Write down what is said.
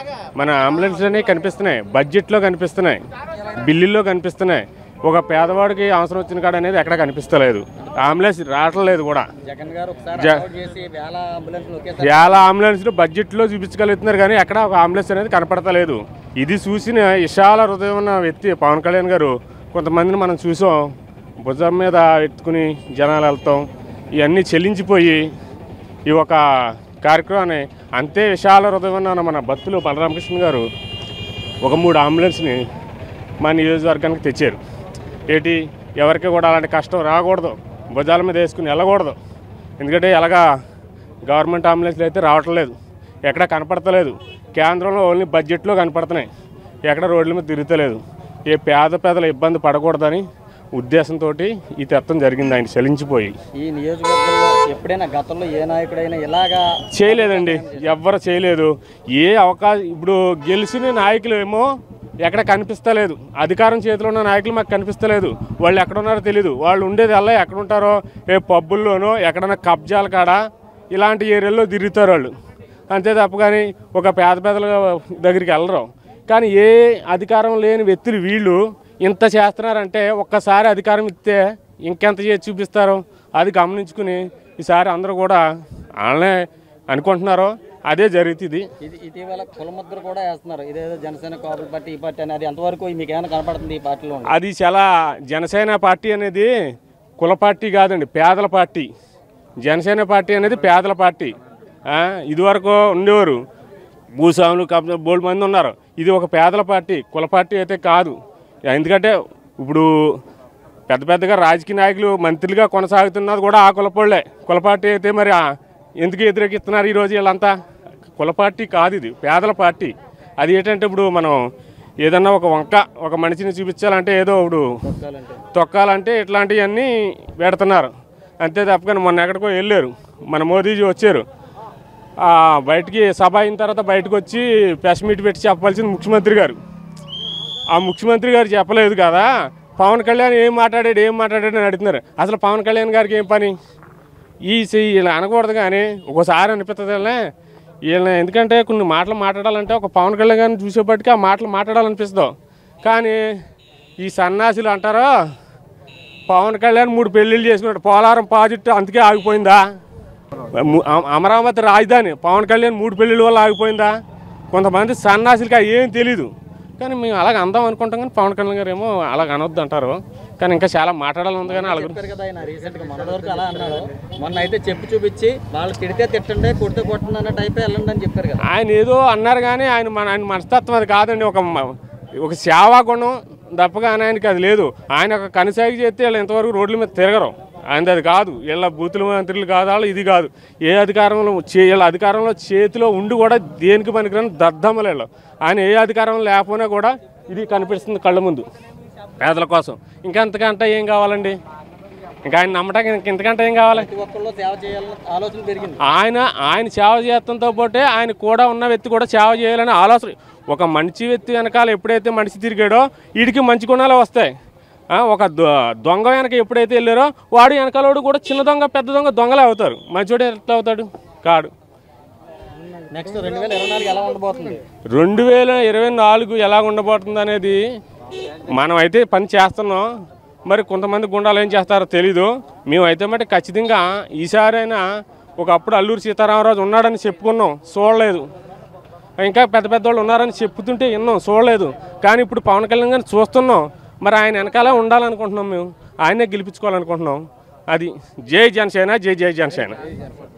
మన అంబులెన్స్లోనే కనిపిస్తున్నాయి బడ్జెట్లో కనిపిస్తున్నాయి బిల్లుల్లో కనిపిస్తున్నాయి ఒక పేదవాడికి అవసరం వచ్చిన కాడ అనేది ఎక్కడ కనిపిస్తలేదు అంబులెన్స్ రావట్లేదు కూడా జగన్ గారు ఒకసారి జ- అలౌట్ చేసి వేల అంబులెన్స్లు ఒకేసారి వేల అంబులెన్స్లు బడ్జెట్లో చూపించగలుగుతున్నారు కానీ ఎక్కడ ఒక అంబులెన్స్ అనేది కనపడతలేదు ఇది చూసిన విశాల హృదయం ఉన్న వ్యక్తి పవన్ కళ్యాణ్ గారు కొంతమందిని మనం చూసాం భుజం మీద ఎత్తుకుని జనాలు వెళ్తాం ఇవన్నీ చెల్లించిపోయి ఈ ఒక కార్యక్రమాన్ని అంతే విశాల హృదయం ఉన్న మన భక్తులు బలరామకృష్ణ గారు ఒక మూడు అంబులెన్స్ని మా నియోజకవర్గానికి తెచ్చారు ఏంటి ఎవరికి కూడా అలాంటి కష్టం రాకూడదు భుజాల మీద వేసుకుని వెళ్ళకూడదు ఎందుకంటే ఎలాగా గవర్నమెంట్ అంబులెన్స్లు అయితే రావట్లేదు ఎక్కడ కనపడతలేదు కేంద్రంలో ఓన్లీ బడ్జెట్లో కనపడుతున్నాయి ఎక్కడ రోడ్ల మీద తిరుగుతలేదు ఏ పేద పేదలు ఇబ్బంది పడకూడదని ఉద్దేశంతో ఈ తెత్తం జరిగింది ఆయన చలించిపోయి ఈ నియోజకవర్గంలో ఎప్పుడైనా గతంలో ఏ నాయకుడైనా ఇలాగా చేయలేదండి ఎవ్వరు చేయలేదు ఏ అవకాశం ఇప్పుడు గెలిచిన నాయకులు ఏమో ఎక్కడ కనిపిస్తలేదు అధికారం చేతిలో ఉన్న నాయకులు మాకు కనిపిస్తలేదు వాళ్ళు ఎక్కడ ఉన్నారో తెలియదు వాళ్ళు ఉండేది అలా ఎక్కడ ఉంటారో ఏ పబ్బుల్లోనో ఎక్కడన్నా కబ్జాల కాడ ఇలాంటి ఏరియాల్లో తిరుగుతారు వాళ్ళు అంతే తప్ప కానీ ఒక పేద పేదల దగ్గరికి వెళ్ళరు కానీ ఏ అధికారం లేని వ్యక్తులు వీళ్ళు ఇంత చేస్తున్నారంటే ఒక్కసారి అధికారం ఇస్తే ఇంకెంత చేసి చూపిస్తారు అది గమనించుకుని ఈసారి అందరూ కూడా వాళ్ళనే అనుకుంటున్నారో అదే జరుగుతుంది ఇది ఇటీవల కులముద్ర కూడా వేస్తున్నారు ఇదేదో జనసేన కాపుల పార్టీ ఈ పార్టీ అనేది ఎంతవరకు మీకు ఏమైనా కనపడుతుంది ఈ పార్టీలో అది చాలా జనసేన పార్టీ అనేది కుల పార్టీ కాదండి పేదల పార్టీ జనసేన పార్టీ అనేది పేదల పార్టీ ఆ, ఇదివరకు ఉండేవారు భూస్వాములు కబ్జా బోల్డ్ మంది ఉన్నారు ఇది ఒక పేదల పార్టీ కుల పార్టీ అయితే కాదు ఎందుకంటే ఇప్పుడు పెద్ద పెద్దగా రాజకీయ నాయకులు మంత్రులుగా కొనసాగుతున్నది కూడా ఆ కులపోళ్లే కుల పార్టీ అయితే మరి ఆ ఎందుకు వ్యతిరేకిస్తున్నారు ఈరోజు వీళ్ళంతా కుల పార్టీ కాదు ఇది పేదల పార్టీ అది ఏంటంటే ఇప్పుడు మనం ఏదన్నా ఒక వంక ఒక మనిషిని చూపించాలంటే ఏదో ఇప్పుడు తొక్కాలంటే తొక్కాలంటే ఇట్లాంటివన్నీ పెడుతున్నారు అంతే తప్పకని మొన్న ఎక్కడికో వెళ్ళారు మన మోదీజీ వచ్చారు ఆ, బయటికి సభ అయిన తర్వాత బయటకు వచ్చి ప్రెస్ మీట్ పెట్టి చెప్పాల్సింది ముఖ్యమంత్రి గారు ఆ ముఖ్యమంత్రి గారు చెప్పలేదు కదా పవన్ కళ్యాణ్ ఏం మాట్లాడాడు ఏం మాట్లాడాడు అని అడుగుతున్నారు అసలు పవన్ కళ్యాణ్ గారికి ఏం పని ఈ సి- ఇలా అనకూడదు కానీ ఒక్కోసారి అనిపిస్తుందిలే వీళ్ళని ఎందుకంటే కొన్ని మాటలు మాట్లాడాలంటే ఒక పవన్ కళ్యాణ్ గారిని చూసేపటికి ఆ మాటలు మాట్లాడాలనిపిస్తుంది కానీ ఈ సన్నాసులు అంటారో పవన్ కళ్యాణ్ మూడు పెళ్ళిళ్ళు చేసుకున్నాడు పోలారం ప్రాజెక్టు అందుకే ఆగిపోయిందా ము- అమ- అమరావతి రాజధాని పవన్ కళ్యాణ్ మూడు పెళ్ళిళ్ళ వల్ల ఆగిపోయిందా కొంతమంది సన్నాసులకి అవి ఏం తెలీదు కానీ మేము అలాగ అందాం అనుకుంటాం కానీ పవన్ కళ్యాణ్ గారు ఏమో అలాగ అనొద్దు అంటారు కానీ ఇంకా చాలా మాట్లాడాలని ఉంది కానీ అలాగ చెప్పారు కదా ఆయన రీసెంట్ గా మొన్నటి వరకు అలా అన్నాడు మొన్న అయితే చెప్పు చూపించి వాళ్ళు తిడితే తిట్టండి కొడితే కొట్టండి అన్న టైప్ వెళ్ళండి అని చెప్పారు కదా ఆయన ఏదో అన్నారు కానీ ఆయన మన ఆయన మనస్తత్వం అది కాదండి ఒక మ- ఒక సేవా గుణం తప్పగా ఆయనకి అది లేదు ఆయన ఒక కనసాగి చేస్తే వీళ్ళు ఇంతవరకు రోడ్ల మీద తిరగరు ఆయనది అది కాదు వీళ్ళ బూతుల మంత్రులు కాదు వాళ్ళు ఇది కాదు ఏ అధికారంలో చే వీళ్ళ అధికారంలో చేతిలో ఉండి కూడా దేనికి పనికిరాని దద్దమ్మలు వీళ్ళు ఆయన ఏ అధికారం లేకపోయినా కూడా ఇది కనిపిస్తుంది కళ్ళ ముందు పేదల కోసం ఇంకా అంతకంటే ఏం కావాలండి ఇంకా ఆయన నమ్మటానికి ఇంక ఇంతకంటే ఏం కావాలి ప్రతి ఒక్కళ్ళు సేవ చేయాలన్న ఆలోచన పెరిగింది ఆయన ఆయన సేవ చేస్తంతో పాటే ఆయన కూడా ఉన్న వ్యక్తి కూడా సేవ చేయాలని ఆలోచన ఒక మంచి వ్యక్తి వెనకాల ఎప్పుడైతే మనిషి తిరిగాడో వీడికి మంచి గుణాలు వస్తాయి ఆ, ఒక దొ- దొంగ వెనక ఎప్పుడైతే వెళ్ళారో వాడు వెనకాలోడు కూడా చిన్న దొంగ పెద్ద దొంగ దొంగలే అవుతారు మంచోడు ఎట్లా అవుతాడు కాడు నెక్స్ట్ రెండు వేల ఇరవై నాలుగు ఎలా ఉండబోతుంది రెండు వేల ఇరవై నాలుగు ఎలా ఉండబోతుంది అనేది మనం అయితే పని చేస్తున్నాం మరి కొంతమంది గుండాలు ఏం చేస్తారో తెలీదు మేమైతే మట్టి ఖచ్చితంగా ఈసారైనా ఒకప్పుడు అల్లూరి సీతారామరాజు ఉన్నాడని చెప్పుకున్నాం చూడలేదు ఇంకా పెద్ద పెద్ద వాళ్ళు ఉన్నారని చెప్పుతుంటే విన్నాం చూడలేదు కానీ ఇప్పుడు పవన్ కళ్యాణ్ గారిని చూస్తున్నాం మరి ఆయన వెనకాల ఉండాలనుకుంటున్నాం మేము ఆయనే గెలిపించుకోవాలనుకుంటున్నాం అది జై జనసేన జై జై జనసేన